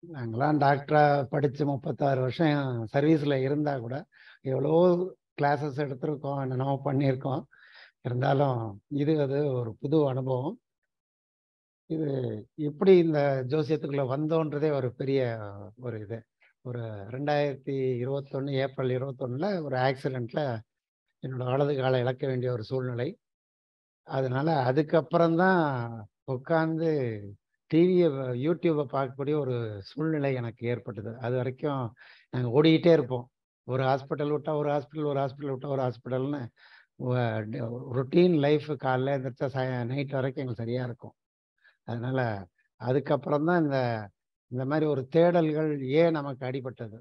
நாங்கலாம் டாக்டரா படிச்சு 36 வருஷம் சர்வீஸ்ல இருந்தா கூட, எவ்வளவோ கிளாஸஸ் எடுத்திருக்கோம், என்னென்னமோ பண்ணியிருக்கோம். இருந்தாலும் இது அது ஒரு புது அனுபவம். இது எப்படி இந்த ஜோசியத்துக்குள்ள வந்தோன்றதே ஒரு பெரிய ஒரு இது. ஒரு 2021 ஏப்ரல் 21ல ஒரு ஆக்சிடென்ட்ல என்னோட வலது கால இழக்க வேண்டிய ஒரு சூழ்நிலை. அதனால அதுக்கப்புறம் தான் உட்கார்ந்து டிவிய யூடியூப பார்க்கக்கூடிய ஒரு சூழ்நிலை எனக்கு ஏற்பட்டது. அதுவரைக்கும் நாங்க ஓடிக்கிட்டே இருப்போம். ஒரு ஹாஸ்பிட்டல் விட்டா ஒரு ஹாஸ்பிட்டல், ஒரு ஹாஸ்பிட்டல் விட்டா ஒரு ஹாஸ்பிட்டல்னு வ ட ரொட்டீன் லைஃப் காலைல எந்திரிச்சா சாய நைட் வரைக்கும் எங்களுக்கு சரியா இருக்கும். அதனால அதுக்கப்புறம் தான் இந்த இந்த மாரி ஒரு தேடல்கள் ஏன் நமக்கு அடிபட்டது?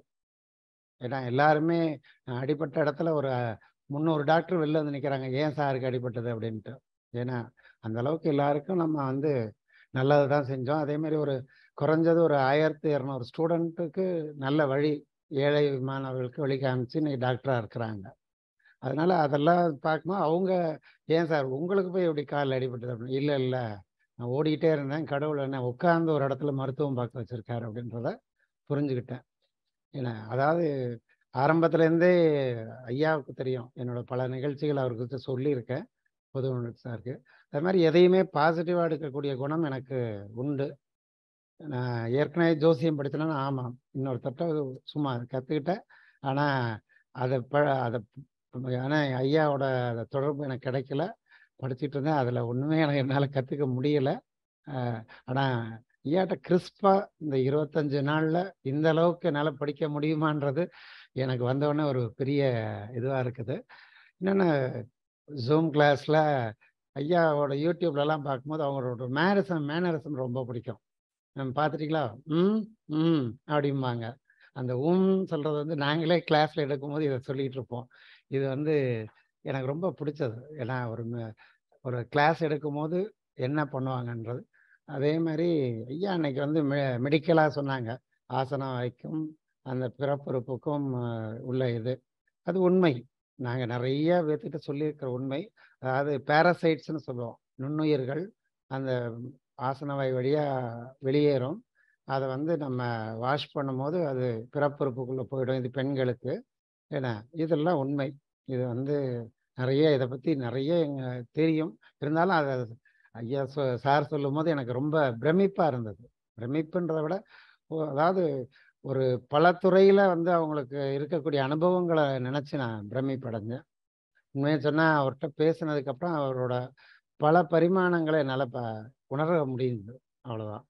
ஏன்னா எல்லாருமே அடிபட்ட இடத்துல ஒரு 300 டாக்டர் வெளில வந்து நிக்கிறாங்க. ஏன் சாருக்கு அடிபட்டது அப்படின்ட்டு. ஏன்னா, அந்த அளவுக்கு எல்லாருக்கும் நம்ம வந்து நல்லது தான் செஞ்சோம். அதே மாரி ஒரு குறைஞ்சது ஒரு 1200 ஸ்டூடண்ட்டுக்கு நல்ல வழி ஏழை மாணவர்களுக்கு வழி காமிச்சு இன்னைக்கு டாக்டரா இருக்கிறாங்க. அதனால அதெல்லாம் பார்க்கும்போது அவங்க ஏன் சார் உங்களுக்கு போய் எப்படி கால்ல அடிபட்டது? அப்படின்னு. இல்ல, இல்ல. நான் ஓடிக்கிட்டே இருந்தேன். கடவுள் என்ன உட்கார்ந்து ஒரு இடத்துல மருத்துவம் பார்க்க வச்சிருக்காரு அப்படின்றத புரிஞ்சுக்கிட்டேன். ஏன்னா, அதாவது ஆரம்பத்துலேருந்தே ஐயாவுக்கு தெரியும். என்னோட பல நிகழ்ச்சிகள் அவர்கிட்ட சொல்லியிருக்கேன். பொதுவுணர்வு சாருக்கு. அது மாரி எதையுமே பாசிட்டிவா எடுக்கக்கூடிய குணம் எனக்கு உண்டு. நான் ஏற்கனவே ஜோசியம் படிச்சேனா ஆமா. இன்னொருத்தர்ட்ட சும்மா கத்துக்கிட்டேன். ஆனா, அத ப அத ஆனா ஐயாவோட தொடர்பு எனக்கு கிடைக்கல. படிச்சுட்டு இருந்தேன். அதுல ஒண்ணுமே எனக்கு என்னால கத்துக்க முடியல. அ ஆனா ஐயாட்ட கிறிஸ்பா இந்த 25 நாள்ல இந்த அளவுக்கு என்னால படிக்க முடியுமான்றது எனக்கு வந்தவுடனே ஒரு பெரிய இதுவா இருக்குது. இன்னொன்னு ஜூம் கிளாஸ்ல ஐயாவோட யூடியூப்லலாம் பார்க்கும்போது அவங்களோட மேனரிசம் மேனரிசம் ரொம்ப பிடிக்கும். நம்ம பார்த்துட்டீங்களா? ம், ம் அப்படிம்பாங்க. அந்த உம் சொல்றது வந்து நாங்களே கிளாஸ்ல எடுக்கும்போது இத சொல்லிட்டு இருப்போம். இது வந்து எனக்கு ரொம்ப பிடிச்சது. ஏன்னா ஒரு ம ஒரு கிளாஸ் எடுக்கும்போது என்ன பண்ணுவாங்கன்றது. அதே மாரி ஐயா அன்னைக்கு வந்து மெ மெடிக்கலா சொன்னாங்க. ஆசன வாய்க்கும், அந்த பிறப்புறுப்புக்கும் உள்ள இது. அது உண்மை. நாங்க நெறைய பேத்துக்கிட்ட சொல்லியிருக்கிற உண்மை. அதாவது பாராசைட்ஸ்ன்னு சொல்லுவோம். நுண்ணுயிர்கள் அந்த ஆசன வாய் வழியா வெளியேறும். அத வந்து நம்ம வாஷ் பண்ணும்போது அது பிறப்புறுப்புக்குள்ள போயிடும். இது பெண்களுக்கு. ஏன்னா இதெல்லாம் உண்மை. இது வந்து நெறைய இத பத்தி நெறைய எங்க தெரியும். இருந்தாலும் அத ஐயா சொ சார் சொல்லும்போது எனக்கு ரொம்ப பிரமிப்பா இருந்தது. பிரமிப்புன்றத விட ஒ அதாவது ஒரு பல துறையில வந்து அவங்களுக்கு இருக்கக்கூடிய அனுபவங்கள நெனச்சு நான் பிரமிப்படைஞ்சேன். உண்மைய சொன்னா அவர்ட்ட பேசினதுக்கப்புறம் அவரோட பல பரிமாணங்கள என்னால ப உணர முடியுது. அவ்வளோதான்.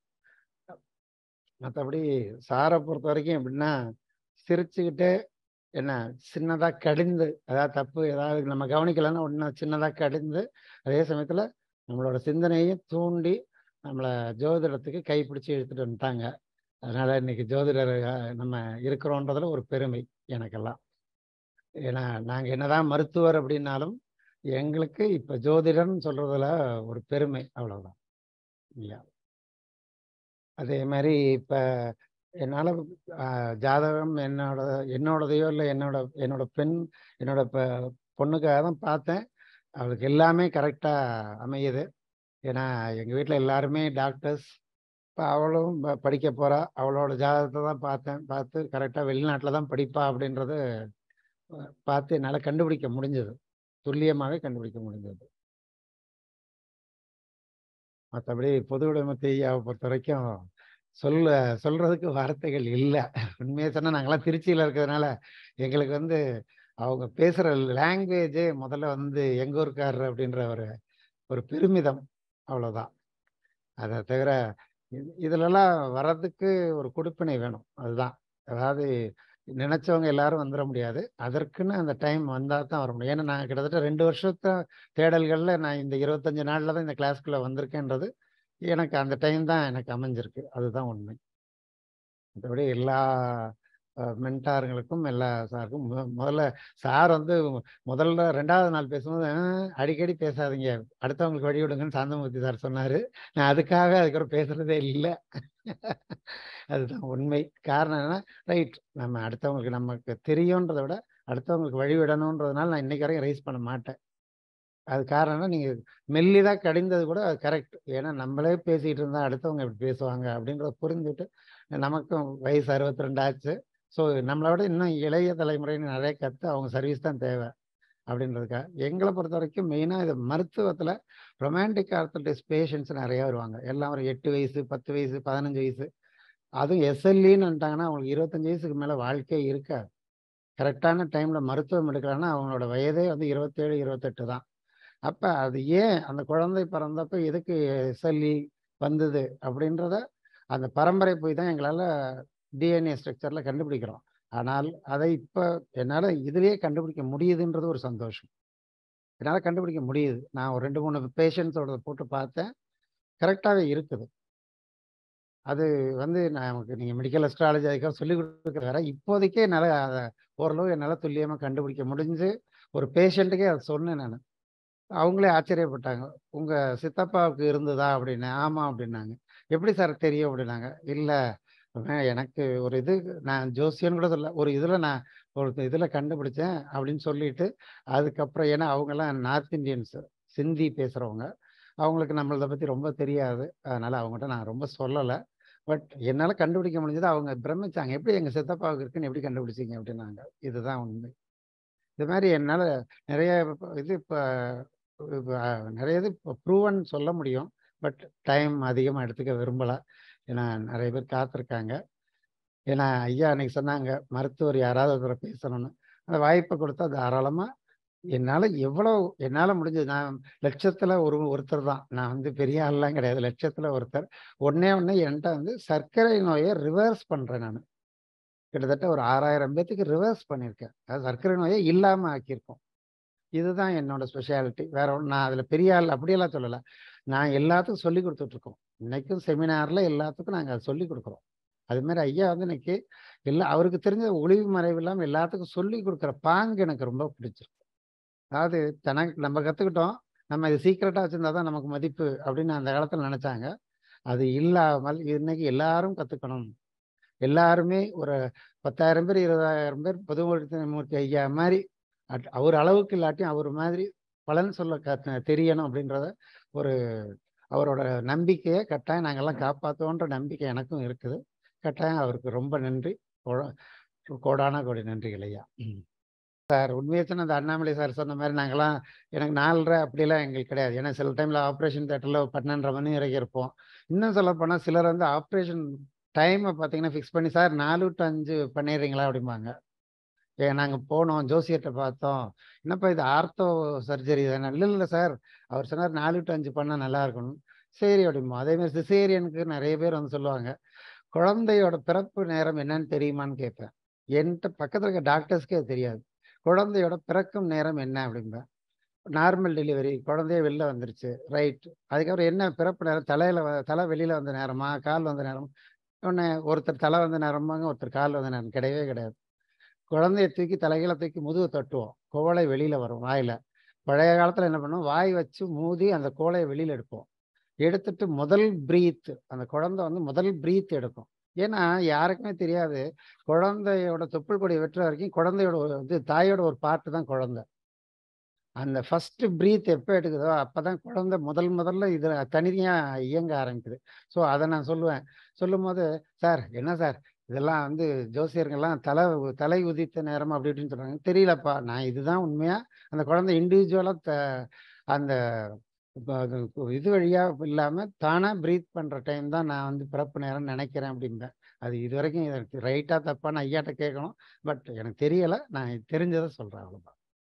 மத்தபடி சார பொறுத்தவரைக்கும் எப்படின்னா, சிரிச்சுக்கிட்டே என்ன சின்னதா கடிந்து, அதாவது தப்பு ஏதாவது நம்ம கவனிக்கலன்னா உடனே சின்னதா கடிந்து, அதே சமயத்துல நம்மளோட சிந்தனையும் தூண்டி, நம்மள ஜோதிடத்துக்கு கைப்பிடிச்சு இழுத்துட்டு வந்துட்டாங்க. அதனால இன்னைக்கு ஜோதிடர் அ நம்ம இருக்கிறோன்றதுல ஒரு பெருமை எனக்கெல்லாம். ஏன்னா, நாங்க என்னதான் மருத்துவர் அப்படின்னாலும், எங்களுக்கு இப்ப ஜோதிடர்ன்னு சொல்றதுல ஒரு பெருமை. அவ்வளவுதான். ஐயா. அதே மாரி இப்ப என்னால அ ஜாதகம் என்னோட என்னோடதையோ இல்ல என்னோட என்னோட பெண் என்னோட ப பொண்ணுக்காக தான் பார்த்தேன். அவளுக்கு எல்லாமே கரெக்ட்டா அமையுது. ஏன்னா, எங்க வீட்ல எல்லாருமே டாக்டர்ஸ். இப்ப அவளும் ப படிக்க போறா. அவளோட ஜாதகத்த தான் பார்த்தேன். பார்த்து கரெக்ட்டா வெளிநாட்ல தான் படிப்பா அப்படின்றது அ பார்த்து என்னால கண்டுபிடிக்க முடிஞ்சது. துல்லியமாவே கண்டுபிடிக்க முடிஞ்சது. மத்தபடி பொதுவுடைமத்தை ஐயாவ பொறுத்தவரைக்கும் சொல்ல சொல்றதுக்கு வார்த்தைகள் இல்ல. உண்மைய சொன்னா நாங்கலாம் திருச்சியில இருக்கிறதுனால, எங்களுக்கு வந்து அவங்க பேசுற லாங்குவேஜே முதல்ல வந்து எங்க ஊர்க்காரர் அப்படின்ற ஒரு ஒரு பெருமிதம். அவ்வளோதான். அத தவிர இ இதுலலாம் வர்றதுக்கு ஒரு குடுப்பினை வேணும். அதுதான். அதாவது நினைச்சவங்க எல்லாரும் வந்துர முடியாது. அதற்குன்னு அந்த டைம் வந்தா தான் வர முடியும். ஏன்னா நான் கிட்டத்தட்ட 2 வருஷத்த தேடல்கள்ல நான் இந்த 25 நாள்ல தான் இந்த கிளாஸ்க்குள்ள வந்திருக்கேன்றது, எனக்கு அந்த டைம் தான் எனக்கு அமைஞ்சிருக்கு. அதுதான் உண்மை. மத்தபடி எல்லா அ மென்டாருங்களுக்கும் எல்லா சாருக்கும் மு முதல்ல சார் வந்து முதல்ல 2வது நாள் பேசும்போது, "அ அடிக்கடி பேசாதீங்க. அடுத்தவங்களுக்கு வழி விடுங்கன்னு" சாந்தமூர்த்தி சார் சொன்னாரு. நான் அதுக்காக அதுக்கப்புறம் பேசுறதே இல்ல. அதுதான் உண்மை. காரணம் என்னன்னா, ரைட் நம்ம அடுத்தவங்களுக்கு நமக்கு தெரியுன்றத விட, அடுத்தவங்களுக்கு வழி விடணுன்றதுனால நான் இன்னைக்கு வரைக்கும் ரைஸ் பண்ண மாட்டேன். அது காரணம்னா, நீங்க மெல்லிதா கடிந்தது கூட அது கரெக்ட். ஏன்னா நம்மளே பேசிட்டு இருந்தா அடுத்தவங்க எப்படி பேசுவாங்க அப்படின்றத புரிஞ்சுட்டு, நமக்கும் வயசு 62 ஆச்சு. ஸோ நம்மள விட இன்னும் இளைய தலைமுறையினர் நெறைய கத்து அவங்க சர்வீஸ் தான் தேவை. அப்படின்றதுக்காக. எங்கள பொறுத்தவரைக்கும் மெயினா இது மருத்துவத்தில ரொமான்டிக் ஆர்த்தரைட்டிஸ் பேஷண்ட்ஸ் நெறைய வருவாங்க. எல்லாம் ஒரு 8 வயசு, 10 வயசு, 15 வயசு. அதுவும் எஸ்எல்இன்னு வந்துட்டாங்கன்னா, அவங்களுக்கு 25 வயசுக்கு மேல வாழ்க்கையே இருக்காது. கரெக்ட்டான டைம்ல மருத்துவம் எடுக்கலன்னா, அவங்களோட வயதே வந்து 27, 28 தான். அப்ப அது ஏன் அந்த குழந்தை பிறந்தப்ப எதுக்கு எஸ்எல்இ வந்தது அப்படின்றத, அந்த பரம்பரை போய் தான் எங்களால டிஎன்ஏ ஸ்ட்ரக்சர்ல கண்டுபிடிக்கிறோம். ஆனால் அதை இப்ப என்னால இதுலயே கண்டுபிடிக்க முடியுதுன்றது ஒரு சந்தோஷம். என்னால கண்டுபிடிக்க முடியுது. நான் ஒரு 2, 3 பேஷண்ட்ஸோடத போட்டு பார்த்தேன். கரெக்ட்டாவே இருக்குது. அது வந்து நமக்கு நீங்க மெடிக்கல் அஸ்ட்ராலஜி அதுக்காக சொல்லிக் குடுக்குறது வேற. இப்போதைக்கே என்னால அத ஓரளவு என்னால துல்லியமா கண்டுபிடிக்க முடிஞ்சு, ஒரு பேஷண்ட்டுக்கே அத சொன்னேன் நானு. அவங்களே ஆச்சரியப்பட்டாங்க. "உங்க சித்தப்பாவுக்கு இருந்ததா?" அப்படின்னேன். "ஆமா" அப்படின்னாங்க. "எப்படி சார் தெரியும்?" அப்படின்னாங்க. "இல்ல அ எனக்கு ஒரு இது நான் ஜோசியம்ன்னு கூட சொல்லல. ஒரு இதுல நான் ஒரு இதுல கண்டுபிடிச்சேன்" அப்படின்னு சொல்லிட்டு, அதுக்கப்புறம் ஏன்னா அவங்கலாம் நார்த் இண்டியன்ஸ் சிந்தி பேசுறவங்க. அவங்களுக்கு நம்மளத பத்தி ரொம்ப தெரியாது. அதனால அவங்கட்ட நான் ரொம்ப சொல்லல. பட் என்னால கண்டுபிடிக்க முடிஞ்சது. அவங்க பிரமிச்சாங்க. "எப்படி எங்க சித்தப்பாவுக்கு இருக்குன்னு எப்படி கண்டுபிடிச்சீங்க?" அப்படின்னாங்க. இதுதான் உண்மை. இது மாரி என்னால நெறைய இது இப்ப இப்ப நெறைய இது ப்ரூவன் சொல்ல முடியும். பட் டைம் அதிகமா எடுத்துக்க விரும்பல. ஏன்னா நெறைய பேர் காத்திருக்காங்க. ஏன்னா ஐயா அன்னைக்கு சொன்னாங்க, மருத்துவர் யாராவது ஒருத்தர பேசணும்னு. அந்த வாய்ப்ப குடுத்தா தாராளமா என்னால எவ்வளோ என்னால முடிஞ்சது. நான் லட்சத்துல ஒரு ஒருத்தர் தான். நான் வந்து பெரிய ஆள்லாம் கிடையாது. லட்சத்துல ஒருத்தர். ஒண்ணே ஒண்ணு என்ட்ட வந்து சர்க்கரை நோய ரிவர்ஸ் பண்றேன் நானு. கிட்டத்தட்ட ஒரு 6000 பேத்துக்கு ரிவர்ஸ் பண்ணியிருக்கேன். அதாவது சர்க்கரை நோயே இல்லாம ஆக்கியிருக்கோம். இதுதான் என்னோட ஸ்பெஷாலிட்டி. வேற ஒண்ணும் நான் அதுல பெரிய ஆள் அப்படியெல்லாம் சொல்லல. நான் எல்லாத்துக்கும் சொல்லிக் குடுத்துட்டு இருக்கோம். இன்னைக்கும் செமினார்ல எல்லாத்துக்கும் நாங்க அத சொல்லிக் குடுக்குறோம். அது மாரி ஐயா வந்து இன்னைக்கு எல்லா அவருக்கு தெரிஞ்ச ஒளிவு மறைவு இல்லாம எல்லாத்துக்கும் சொல்லிக் குடுக்குற பாங்கு எனக்கு ரொம்ப பிடிச்சிருக்கு. அதாவது தனக்கு நம்ம கத்துக்கிட்டோம். நம்ம இது சீக்ரெட்டா வச்சிருந்தா தான் நமக்கு மதிப்பு அப்படின்னு அந்த காலத்துல நெனச்சாங்க. அது இல்லாமல் இன்னைக்கு எல்லாரும் கத்துக்கணும். எல்லாருமே ஒரு 10,000 பேர், 20,000 பேர் பொதுமூர்த்தி ஐயா மாரி அட் அவர் அளவுக்கு இல்லாட்டியும் அவர் மாதிரி பலன் சொல்ல கத் தெரியணும் அப்படின்றத ஒரு அவரோட நம்பிக்கைய கட்டாயம் நாங்கலாம் காப்பாத்துவோன்ற நம்பிக்கை எனக்கும் இருக்குது. கட்டாயம் அவருக்கு ரொம்ப நன்றி. கொ கோடான கோடி நன்றிகள் ஐயா. ம். சார் உண்மைய சொன்னா அந்த அண்ணாமலை சார் சொன்ன மாரி நாங்கலாம் எனக்கு 4:30 அப்படிலாம் எங்களுக்கு கிடையாது. ஏன்னா சில டைம்ல ஆப்பரேஷன் தியேட்டர்ல 12:30 மணி வரைக்கும் இருப்போம். இன்னும் சொல்லப்போனா சிலர் வந்து ஆப்பரேஷன் டைம பார்த்தீங்கன்னா, ஃபிக்ஸ் பண்ணி சார் 4 டூ 5 பண்ணிடுறீங்களா? அப்படிம்பாங்க. ஏ நாங்க போனோம், ஜோசியர்ட்ட பார்த்தோம். என்னப்பா இது ஆர்த்தோ சர்ஜரி தானே? இல்ல, இல்ல சார். அவர் சொன்னார் 4 டூ 5 பண்ணா நல்லா இருக்கும்னு. சரி அப்படிம்போம். அதே மாரி சிசேரியனுக்கு நெறைய பேர் வந்து சொல்லுவாங்க. குழந்தையோட பிறப்பு நேரம் என்னன்னு தெரியுமான்னு கேட்பேன். என்ட்ட பக்கத்துல இருக்க டாக்டர்ஸ்க்கே அது தெரியாது. குழந்தையோட பிறக்கும் நேரம் என்ன அப்படிம்பேன். நார்மல் டெலிவரி குழந்தையே வெளில வந்துருச்சு. ரைட். அதுக்கப்புறம் என்ன பிறப்பு நேரம் தலையில வ தலை வெளியில வந்த நேரமா? கால் வந்த நேரம்? உடனே ஒருத்தர் தலை வந்த நேரம்பாங்க, ஒருத்தர் கால் வந்த நேரம். கிடையவே கிடையாது. குழந்தைய தூக்கி தலைகீழ தூக்கி முதுக தட்டுவோம். குவளை வெளியில வரும் வாயில. பழைய காலத்துல என்ன பண்ணுவோம், வாய் வச்சு மூடி அந்த குவளைய வெளியில எடுப்போம். எடுத்துட்டு முதல் பிரீத் அந்த குழந்தை வந்து முதல் பிரீத் எடுக்கும். ஏன்னா யாருக்குமே தெரியாது. குழந்தையோட தொப்புள் கொடி வெட்டுற வரைக்கும் குழந்தையோட ஒரு இது தாயோட ஒரு பார்ட் தான் குழந்தை. அந்த ஃபர்ஸ்ட் பிரீத் எப்ப எடுக்குதோ, அப்பதான் குழந்தை முதல் முதல்ல இதுல தனியா இயங்க ஆரம்பிக்குது. ஸோ அத நான் சொல்லுவேன். சொல்லும்போது, "சார் என்ன சார் இதெல்லாம் வந்து ஜோசியர்கள்லாம் தல தலை உதித்த நேரம் அப்படி இப்படின்னு சொல்றாங்க." தெரியலப்பா. நான் இதுதான் உண்மையா அந்த குழந்தை இண்டிவிஜுவலா த அந்த இப்ப அது இது வழியா இல்லாம தானா பிரீத் பண்ற டைம் தான் நான் வந்து பிறப்பு நேரம்னு நெனைக்கிறேன் அப்படிம்பேன். அது இதுவரைக்கும் எனக்கு ரைட்டா தப்பான்னு ஐயாட்ட கேட்கணும். பட் எனக்கு தெரியல. நான் தெரிஞ்சத சொல்றேன் அவ்வளோதான்.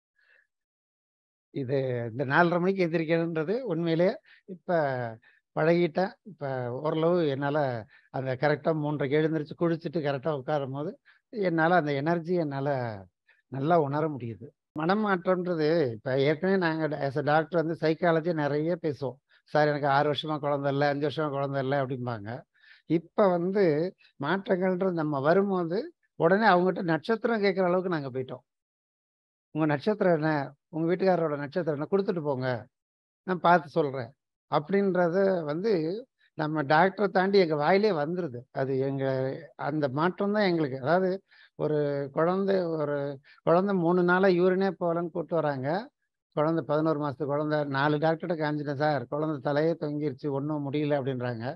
இது இந்த 4:30 மணிக்கு எந்திரிக்கணுன்றது உண்மையிலேயே இப்ப பழகிட்டேன். இப்ப ஓரளவு என்னால அந்த கரெக்ட்டா 3:30க்கு எழுந்திரிச்சு குளிச்சுட்டு கரெக்ட்டா உட்காரும்போது, என்னால அந்த எனர்ஜி என்னால நல்லா உணர முடியுது. மனமாற்றம்ன்றது இப்ப ஏற்கனவே நாங்க ஆஸ் அ டாக்டர் வந்து சைக்காலஜி நெறைய பேசுவோம். சார் எனக்கு 6 வருஷமா குழந்தை இல்ல, 5 வருஷமா குழந்தை இல்ல அப்படிம்பாங்க. இப்ப வந்து மாற்றங்கள்ன்றது நம்ம வரும்போது, உடனே அவங்கட்ட நட்சத்திரம் கேட்கிற அளவுக்கு நாங்க போயிட்டோம். உங்க நட்சத்திரம் என்ன? உங்க வீட்டுக்காரரோட நட்சத்திரம் என்ன? குடுத்துட்டு போங்க. நான் பார்த்து சொல்றேன். அப்படின்றத வந்து நம்ம டாக்டர தாண்டி எங்க வாயிலே வந்துருது. அது எங்க அந்த மாற்றம் தான் எங்களுக்கு அதாவது ஒரு குழந்தை ஒரு குழந்தை 3 நாளா யூரினே போகலன்னு கூட்டு வராங்க. குழந்தை 11 மாசத்து குழந்தை 4 டாக்டர்ட்ட காமிச்சுட்டேன் சார். குழந்தை தலையே தொங்கிருச்சு. ஒண்ணும் முடியல அப்படின்றாங்க.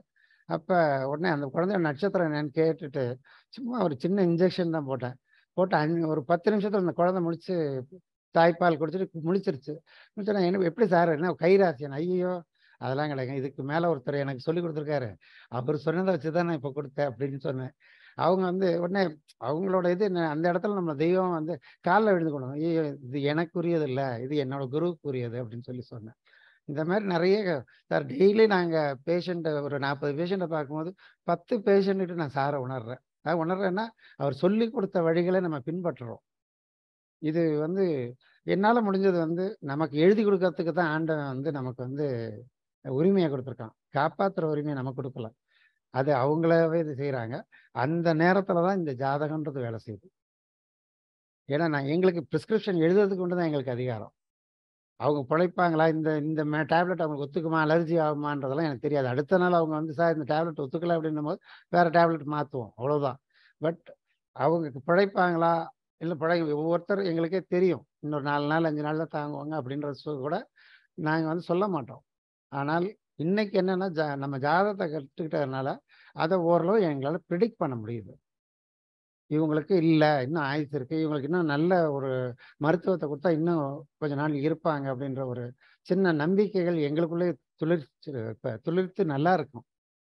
அப்ப உடனே அந்த குழந்தையோட நட்சத்திரம் என்னன்னு கேட்டுட்டு, சும்மா ஒரு சின்ன இன்ஜெக்ஷன் தான் போட்டேன். போட்டு அஞ் ஒரு 10 நிமிஷத்துல அந்த குழந்தை முழிச்சு தாய்ப்பால் குடிச்சிட்டு முழிச்சிருச்சு. முழிச்சோனே என்ன எப்படி சார் என்ன கைராசியா? ஐய்யயோ! அதெல்லாம் கிடையாதுங்க. இதுக்கு மேல ஒருத்தர் எனக்கு சொல்லிக் குடுத்துருக்காரு. அவரு சொன்னத வச்சு தான் நான் இப்ப குடுத்தேன் அப்படின்னு சொன்னேன். அவங்க வந்து உடனே அவங்களோட இது என்ன அந்த இடத்துல நம்ம தெய்வம் வந்து கால்ல விழுந்து கும்பிடணும். ஐய்யயோ! இது எனக்குரியது இல்ல. இது என்னோட குருவுக்குரியது அப்படின்னு சொல்லி சொன்னேன். இந்த மாரி நெறைய சார் டெய்லி நாங்க பேஷண்ட்ட ஒரு 40 பேஷண்ட்ட பார்க்கும்போது 10 பேஷண்ட்கிட்ட நான் சார உணர்றேன். அதாவது உணர்றேன்னா, அவர் சொல்லிக் குடுத்த வழிகள நம்ம பின்பற்றுறோம். இது வந்து என்னால முடிஞ்சது வந்து நமக்கு எழுதி குடுக்கறதுக்கு தான் ஆண்டவன் வந்து நமக்கு வந்து உரிமைய குடுத்துருக்கான். காப்பாத்துற உரிமைய நமக்கு குடுக்கல. அது அவங்களாவே இது செய்றாங்க. அந்த நேரத்துல தான் இந்த ஜாதகம்ன்றது வேலை செய்யுது. ஏன்னா நான் எங்களுக்கு பிரிஸ்கிரிப்ஷன் எழுதுறதுக்கு மட்டும் தான் எங்களுக்கு அதிகாரம். அவங்க பொழைப்பாங்களா? இந்த இந்த மே டேப்லெட் அவங்களுக்கு ஒத்துக்குமா? அலர்ஜி ஆகுமான்றதெல்லாம் எனக்கு தெரியாது. அடுத்த நாள் அவங்க வந்து சார் இந்த டேப்லெட் ஒத்துக்கல அப்படின்னும்போது, வேற டேப்லெட் மாத்துவோம். அவ்வளவுதான். பட் அவங்க பிழைப்பாங்களா? இல்ல பிழை ஒவ்வொருத்தர் எங்களுக்கே தெரியும். இன்னொரு 4 நாள், 5 நாள் தான் தாங்குவாங்க அப்படின்றது சு கூட நாங்க வந்து சொல்ல மாட்டோம். ஆனால் இன்னைக்கு என்னன்னா, ஜ நம்ம ஜாதகத்த கத்துக்கிட்டதுனால, அத ஓரளவு எங்களால பிரெடிக்ட் பண்ண முடியுது. இவங்களுக்கு இல்ல, இன்னும் ஆயுசு இருக்கு. இவங்களுக்கு இன்னும் நல்ல ஒரு மருத்துவத்த குடுத்தா இன்னும் கொஞ்ச நாள் இருப்பாங்க அப்படின்ற ஒரு சின்ன நம்பிக்கைகள் எங்களுக்குள்ளே துளிர்ச்சு இப்ப துளிர்த்து நல்லா இருக்கும்.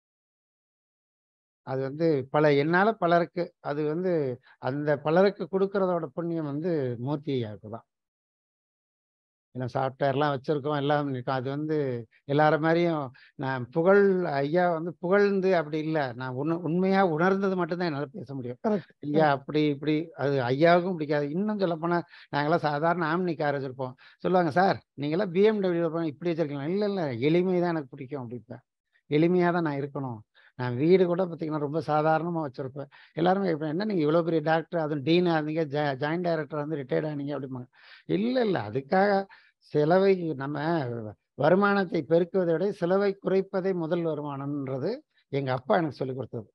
அது வந்து பல என்னால பலருக்கு அது வந்து அந்த பலருக்கு குடுக்கிறதோட புண்ணியம் வந்து மூர்த்தி ஐயாவுக்கு தான். ஏன்னா சாஃப்ட்வேர்லாம் வச்சிருக்கோம். எல்லாம் இருக்கோம். அது வந்து எல்லார மாரியும் நான் புகழ் ஐயா வந்து புகழ்ந்து அப்படி இல்ல. நான் உண உண்மையா உணர்ந்தது மட்டும் தான் என்னால பேச முடியும். கரெக்ட். ஐயா அப்படி இப்படி அது ஐயாவுக்கும் பிடிக்காது. இன்னும் சொல்லப்போனா நாங்கலாம் சாதாரண ஆம்னி கார் வச்சிருப்போம். சொல்லுவாங்க, "சார் நீங்கலாம் BMW போய் இப்படி வச்சிருக்கீங்களா?" "இல்ல, இல்ல எளிமை தான் எனக்கு பிடிக்கும்" அப்படிம்பேன். எளிமையா தான் நான் இருக்கணும். நான் வீடு கூட பார்த்தீங்கன்னா, ரொம்ப சாதாரணமா வச்சிருப்பேன். எல்லாருமே கேட்பாங்க, "என்ன நீங்க இவ்வளோ பெரிய டாக்டர், அதுவும் டீனா இருந்தீங்க, ஜ ஜாயிண்ட் டைரக்டரா வந்து ரிட்டயர்ட் ஆனீங்க" அப்படிம்பாங்க. இல்ல, இல்ல அதுக்காக செலவை நம்ம வருமானத்தை பெருக்குவதை விட செலவை குறைப்பதே முதல் வருமானம்ன்றது எங்க அப்பா எனக்கு சொல்லிக் குடுத்தது.